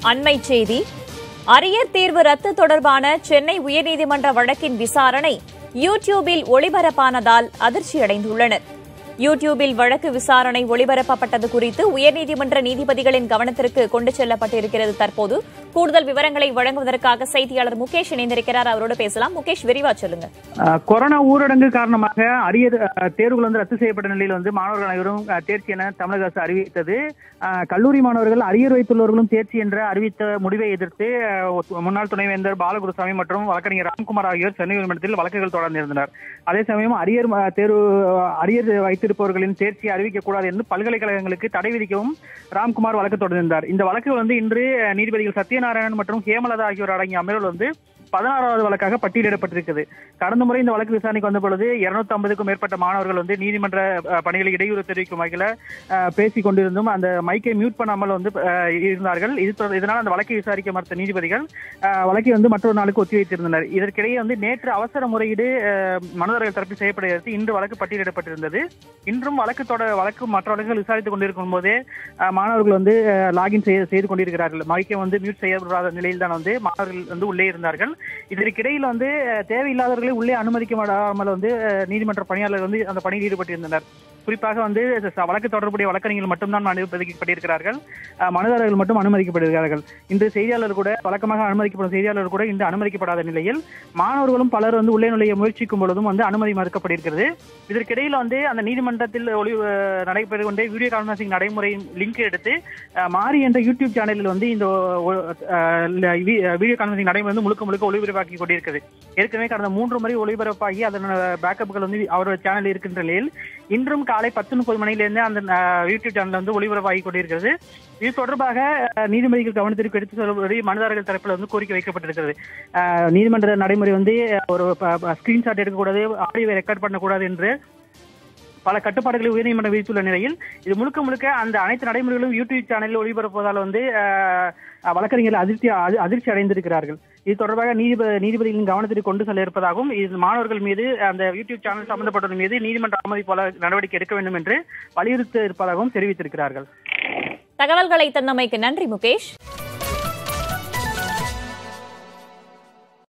அண்மை செய்தி அரியர் தேர்வு ரத்து தொடர்பான சென்னை உயர்நீதிமன்ற வழக்கின் விசாரணை யூடியூபில் ஒளிபரப்பானதால் அதிர்ச்சியடைந்துள்ளனர் யூடியூபில் வழக்கு விசாரணை ஒளிபரப்பப்பட்டது குறித்து உயர்நீதிமன்ற நீதிபதிகளின் கவனத்திற்கு கொண்டு செல்லப்பட்டிருக்கிறது தற்போது கூடுதல் விவரங்களை வழங்குவதற்காக செய்தியாளர் முகேஷ் இணைந்திருக்கிறார் அவரோடு பேசலாம் முகேஷ் விரிவா சொல்லுங்க அஹ் கொரோனா ஊரடங்கு காரணமாக அரியர் அஹ், தேர்வுகள் வந்து ரத்து செய்யப்பட்ட நிலையில் வந்து மாணவர்கள் அனைவரும் அஹ், தேர்ச்சி என தமிழக அரசு அறிவித்தது அஹ், கல்லூரி மாணவர்கள் அரியர் வைத்துள்ளவர்களும் தேர்ச்சி என்ற அறிவித்த முடிவை எதிர்த்து அஹ், ஒ- முன்னாள் துணைவேந்தர் பாலகுருசாமி மற்றும் வழக்கறிஞர் ராம்குமார் ஆகியோர் சென்னை உயர்நீதிமன்றத்தில் வழக்குகள் தொடர்ந்திருந்தனர் அதே சமயம் அரியர் அஹ், தேர்வு அஹ், அரியர் வைத்திருப்பவர்களின் தேர்ச்சியை அறிவிக்கக்கூடாது என்று பல்கலைக்கழகங்களுக்கு தடை விதிக்கவும் ராம்குமார் வழக்கு தொடர்ந்திருந்தார் இந்த வழக்கு வந்து இன்று அஹ், நீதிபதிகள் சத்யநாராயணன் மற்றும் ஹேமலதா ஆகியோர் அடங்கிய அமர்வில் வந்து பதினாறாவது வழக்காக பட்டியலிடப்பட்டிருக்கிறது கடந்த முறை இந்த வழக்கு விசாரணைக்கு வந்த பொழுது இருநூத்தி ஐம்பதுக்கும் மேற்பட்ட மாணவர்கள் வந்து நீதிமன்ற அஹ், பணிகளில் இடையூறு தெரிவிக்கும் வகையில் பேசிக் கொண்டிருந்தும் அந்த மைக்கை மியூட் பண்ணாமல் வந்து அஹ், இருந்தார்கள் இது தொடர்- இதனால் அந்த வழக்கை விசாரிக்க மறுத்த நீதிபதிகள் அஹ், வழக்கை வந்து மற்றொரு நாளுக்கு ஒத்திவைத்திருந்தனர் இதற்கிடையே வந்து நேற்று அவசர முறையீடு அஹ், மனுதாரர்கள் தரப்பில் செய்யப்படுகிறது இன்று வழக்கு பட்டியலிடப்பட்டிருந்தது இன்றும் வழக்கு தொடர் வழக்கு மற்ற வழக்குகள் விசாரித்துக் கொண்டிருக்கும் போதே அஹ், மாணவர்கள் வந்து லாகின் செய்ய செய்து கொண்டிருக்கிறார்கள் மைக்கை வந்து மியூட் செய்யப்படாத நிலையில் தான் வந்து மாணவர்கள் வந்து உள்ளே இருந்தார்கள் இதற்கிடையில் வந்து அஹ், தேவையில்லாதவர்களை உள்ளே அனுமதிக்கப்படாமல் வந்து அஹ், நீதிமன்ற பணியாளர்கள் வந்து அந்த பணியில் ஈடுபட்டிருந்தனர் குறிப்பாக வந்து ச- வழக்கு தொடர்புடைய வழக்கறிஞர்கள் மட்டும்தான் அனுமதிக்கப்பட்டிருக்கிறார்கள் அஹ், மனுதாரர்கள் மட்டும் அனுமதிக்கப்படுகிறார்கள் இன்று செய்தியாளர் கூட வழக்கமாக அனுமதிக்கப்படும் செய்தியாளர் கூட இன்று அனுமதிக்கப்படாத நிலையில் மாணவர்களும் பலர் வந்து உள்ளே நுழைய முயற்சிக்கும் பொழுதும் வந்து அனுமதி மறுக்கப்படுகிறது இதற்கிடையில் வந்து அந்த நீதிமன்றத்தில் ஒளி அஹ், நடைபெற்று கொண்டே வீடியோ கான்ஃபரன்சிங் நடைமுறையின் லிங்க் எடுத்து அஹ், மாரி என்ற யூடியூப் சேனலில் வந்து இந்த ஒ- அஹ், ல- வி- வீடியோ கான்ஃபரன்சிங் நடைமுறை வந்து முழுக்க முழுக்க ஒளிபரப்பாக்கி கொண்டிருக்கிறது ஏற்கனவே கடந்த மூன்று முறை ஒளிபரப்பாகி அதன் பேக்கப்புகள் வந்து அவரோட சேனல் இருக்கின்ற நிலையில் இன்றும் காலை பத்து முப்பது மணியிலிருந்து அந்த அஹ், யூடியூப் சேனல் வந்து ஒளிபரப்பாகி கொண்டிருக்கிறது இது தொடர்பாக அஹ், நீதிபதிகள் கவனத்திற்கு எடுத்து செல்வதை மனுதாரர்கள் தரப்பில் வந்து கோரிக்கை வைக்கப்பட்டிருக்கிறது அஹ், நீதிமன்ற நடைமுறை வந்து அஹ், ஒரு ஸ்கிரீன்ஷாட் எடுக்கக்கூடாது ஆடியோ ரெக்கார்ட் பண்ணக்கூடாது என்று பல கட்டுப்பாடுகளை உயர்நீதிமன்றம் விதித்துள்ள நிலையில் இது முழுக்க முழுக்க அந்த அனைத்து நடைமுறைகளும் யூடியூப் சேனலில் ஒளிபரப்புவதால் வந்து அஹ், வழக்கறிஞர்கள் அதிர்ச்சி அதி- அதிர்ச்சி அடைந்திருக்கிறார்கள் இது தொடர்பாக நீதிபதி நீதிபதிகளின் கவனத்திற்கு கொண்டு செல்ல இருப்பதாகவும் இது மாணவர்கள் மீது அந்த யூடியூப் சேனல் சம்பந்தப்பட்டவர்கள் மீது நீதிமன்ற அனுமதி போல நடவடிக்கை எடுக்க வேண்டும் என்று வலியுறுத்த இருப்பதாகவும் தெரிவித்திருக்கிறார்கள் தகவல்களை தந்தமைக்கு நன்றி முகேஷ்